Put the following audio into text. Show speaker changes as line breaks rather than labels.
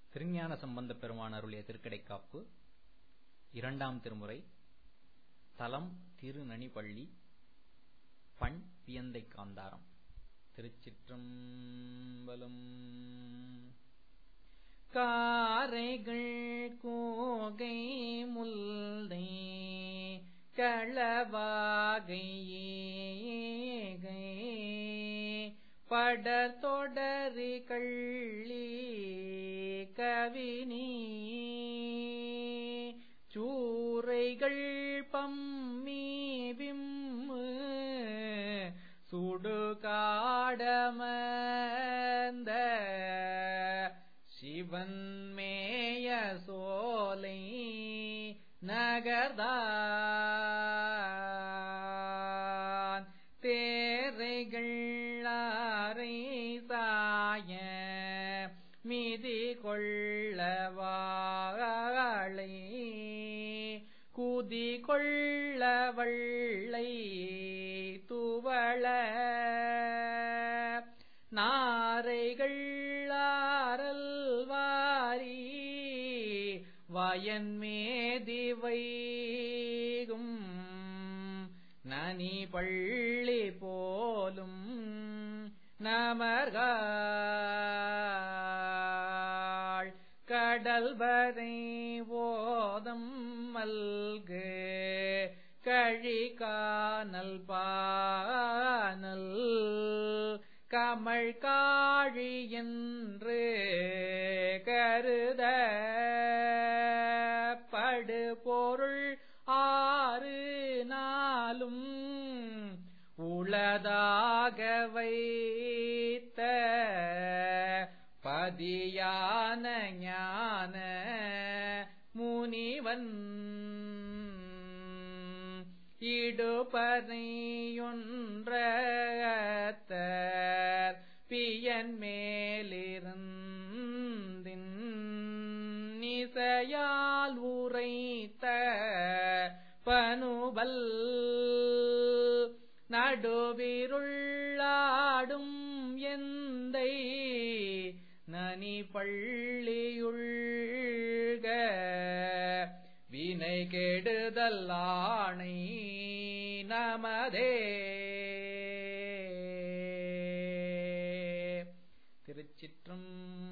திருஞான சம்பந்த பெருமான் அருளிய திருக்கடைக்காப்பு இரண்டாம் திருமுறை தலம் திருநனிப்பள்ளி பண் பியந்தை காந்தாரம் திருச்சிற்றம்பலம்
காரைகள் கோகை முல்லை களவாகையேகை படத்தொடரி கள்ளி கவினி சூறைகள் பம்மி விம்மு சுடுகாடமந்த சிவன் மேய சோலை நகர்தான் தேரைகள் அறை சாய மிதி கொள்ளவாளை குதி கொள்ளவள்ளை துவள நாரைகள் ஆரல்வாரி வயன்மேதி வைகும் நனி பள்ளி போலும் நமர்கள் கடல் வரை ஓதம் மல்கு கழி காணல் பானல் கமழ் காழி என்று கருத படு பொருள் ஆறு நாளும் உளதாக வைத்த பதியான ஞான முனிவன் இடுபறையொன்றத்தர் பியன் மேலிருந்தின் நிசையால் உரைத்த பனுபல் நடுவிருள்ளாடும் எந்தை நனி பள்ளியுள்க வினை கெடுதல் ஆணை நமதே திருச்சிற்றும்